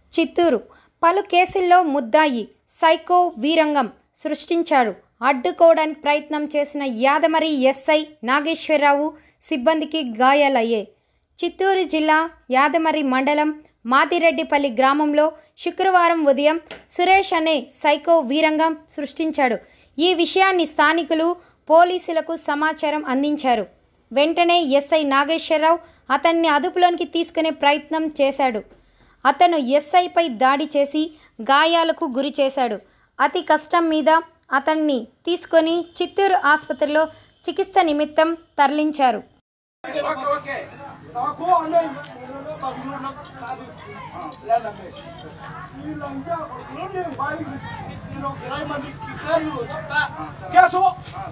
చిత్తూరు పలు కేసుల్లో ముద్దాయి సైకో వీరంగం సృష్టించారు అడ్డుకోవడానికి ప్రయత్నం చేసిన యాదమరి ఎస్ఐ నాగేశ్వరరావు సిబ్బందికి గాయాలయ్యాయి చిత్తూరు జిల్లా యాదమరి మండలం మాదిరెడ్డిపల్లి గ్రామంలో శుక్రవారం ఉదయం సురేష్ అనే సైకో వీరంగం సృష్టించాడు ఈ విషయాన్ని స్థానికులు పోలీసులకు సమాచారం అందించారు వెంటనే ఎస్ఐ నాగేశ్వరరావు అతన్ని అదుపులోనికి తీసుకునే ప్రయత్నం చేశాడు అతను ఎస్ఐపై దాడి చేసి గాయాలకు గురి చేశాడు అతి కష్టం మీద అతన్ని తీసుకొని చిత్తూరు ఆసుపత్రిలో చికిత్స నిమిత్తం తరలించారు ఓకే ఓకే నాకు అన్నీ నాకు కాదు లేదండి వీళ్ళంతా నుండి బాయికి నేను ఒక ఇరవై మంది కికారులు చెప్తా కేసు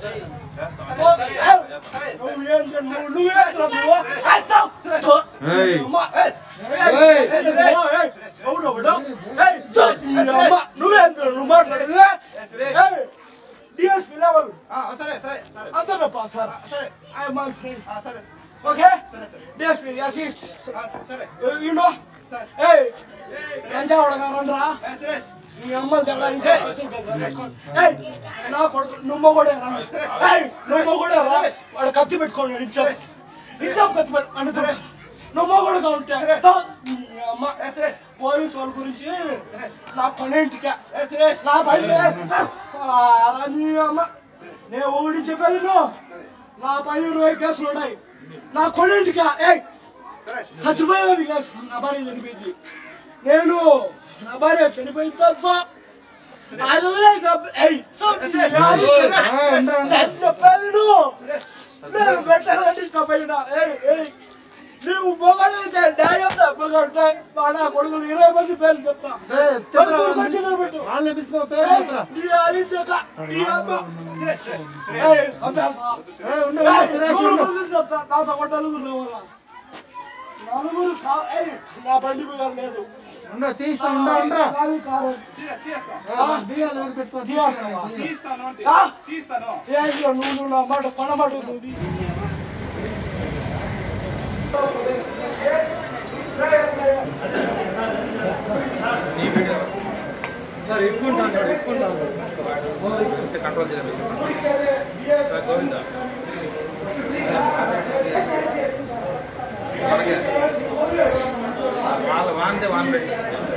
నువ్వు ఏం చేయ- నువ్వు నువ్వే నువ్వు ఏయ్, చావ్. ఏయ్. అమ్మ, ఏయ్. ఏయ్, ఏయ్, ఎవడు ఎవడు? ఏయ్, చావ్. ఈ అమ్మ, నువ్వేం చేయ- నువ్వు మాట్లాడేది? ఏయ్, DSP level. సరే సరే సరే అంతేనప్పా సార్ సరే I am my friend. సరే Okay? సరే సరే DSP, assist. సరే Uh, you know? సరే Hey! ఎంజాయ్ రండ్రా సరే నీ అమ్మ చాలా ఇంకా ఏయ్ నా కొడుకు నువ్వు కూడా రా ఏయ్ నువ్వు కూడా రా వాడు కత్తి పెట్టుకోండి నిజం నిజం కత్తి పెట్టు అంటే నువ్వు కూడా ఉంటే నీ అమ్మ పోలీస్ వాళ్ళ గురించి నా పన్నెంటికి నా పని నీ అమ్మ నేను ఒకటి చెప్పేది నువ్వు నా పని ఇరవై కేసులు ఉన్నాయి నా కొన్నింటికి ఏయ్ చచ్చిపోయేది కేసు నా భార్య చనిపోయింది నేను నా భార్య చనిపోయిన తర్వాత అది వదిలేయ్ డబ్బు- ఏయ్, నేను చెప్పేది నువ్వు. నేను పెట్టాలని ఇష్టపోయినా. ఏయ్, ఏయ్, నువ్వు మొగడైతే న్యాయం మొగడితే మా నా కొడుకులు ఇరవై మంది పేర్లు చెప్తా కొడుకులు వచ్చి నిలబెట్టు. ఏయ్, నీ అరిదక, నీ అమ్మ. ఏయ్, చంపేస్తా. ఏయ్, నూరు మందిని చెప్తా. నాతో పాటు నలుగురు రావాలా? నలుగురు కా- ఏయ్, నా బండి మీద లేదు తీస్తా ఉండా ఉండా కాదు, కాదు. దిగాలి ఎవరు పెట్టుకో తీయాల్సిందా? తీస్తాను అంటే ఆ? తీస్తాను ఏ ఇదిగో నువ్వు నువ్వు నా మాట పనమాట ఉంది సార్ ఎక్కుంటాను ఎక్కుంటాను కంట్రోల్ చేయాలి సార్ గోవింద వాళ్ళ వాందే వాన్ పెట్టి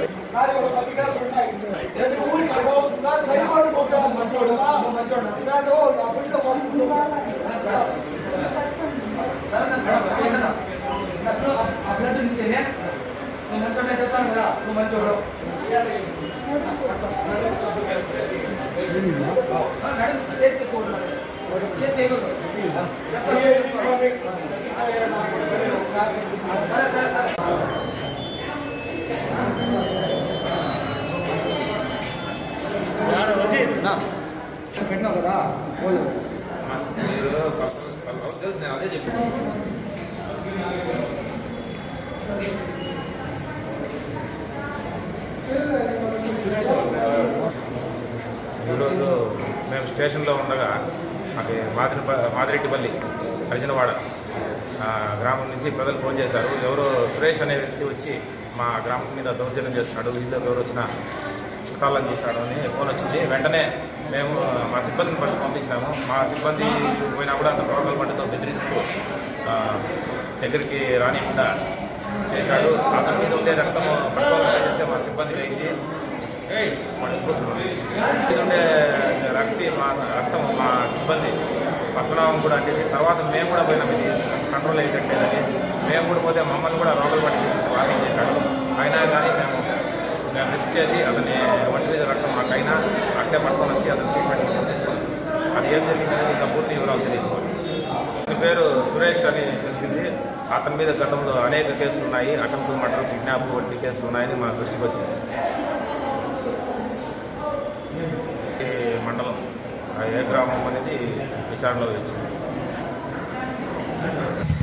చెప్తాను కదా నువ్వు మంచోడు పెట్టినావు కదా పోలేదు మీరు తెలుసు నేను అదే చెప్పాను ఈరోజు మేము స్టేషన్లో ఉండగా అది మాదిరి మాదిరెడ్డిపల్లి హరిజనవాడ ఆ, గ్రామం నుంచి ప్రజలు ఫోన్ చేశారు ఎవరో సురేష్ అనే వ్యక్తి వచ్చి మా గ్రామం మీద దౌర్జన్యం చేస్తున్నాడు వీళ్ళు ఎవరు వచ్చిన చుట్టాలని చేసినాడు అని ఫోన్ వచ్చింది వెంటనే మేము మా సిబ్బందిని ఫస్ట్ పంపించినాము మా సిబ్బంది పోయినా కూడా అంత ప్రోటోకాల్ బండితో బెదిరిస్తూ ఆ, దగ్గరికి రానికుండా చేశాడు అతని మీద ఉండే రక్తము పట్టుకోవాలని చేస్తే మా సిబ్బంది అయింది ఉండే రక్తి మా రక్తం మా సిబ్బంది పద్మనాభం కూడా అంటే తర్వాత మేము కూడా పోయినాం ఇది కంట్రోల్ అయ్యేటట్లేదని మేము కూడా పోతే మమ్మల్ని కూడా రోగలు పట్టి చూపించి వాకింగ్ చేశాడు అయినా కానీ మేము మేము రిస్క్ చేసి అతని ఒంటి మీద రక్తం మాకైనా అట్లే పట్టుకొని వచ్చి అతని ట్రీట్మెంట్ కోసం తీసుకొని అది ఏం జరిగిందనేది ఇంకా పూర్తి వివరాలు తెలియదు అతని పేరు సురేష్ అని తెలిసింది అతని మీద గతంలో అనేక కేసులు ఉన్నాయి అటెంప్ట్ మర్డర్ కిడ్నాప్ వంటి కేసులు ఉన్నాయని మా దృష్టికి వచ్చింది ఈ మండలం ఆ ఏ గ్రామం అనేది విచారణలో వచ్చింది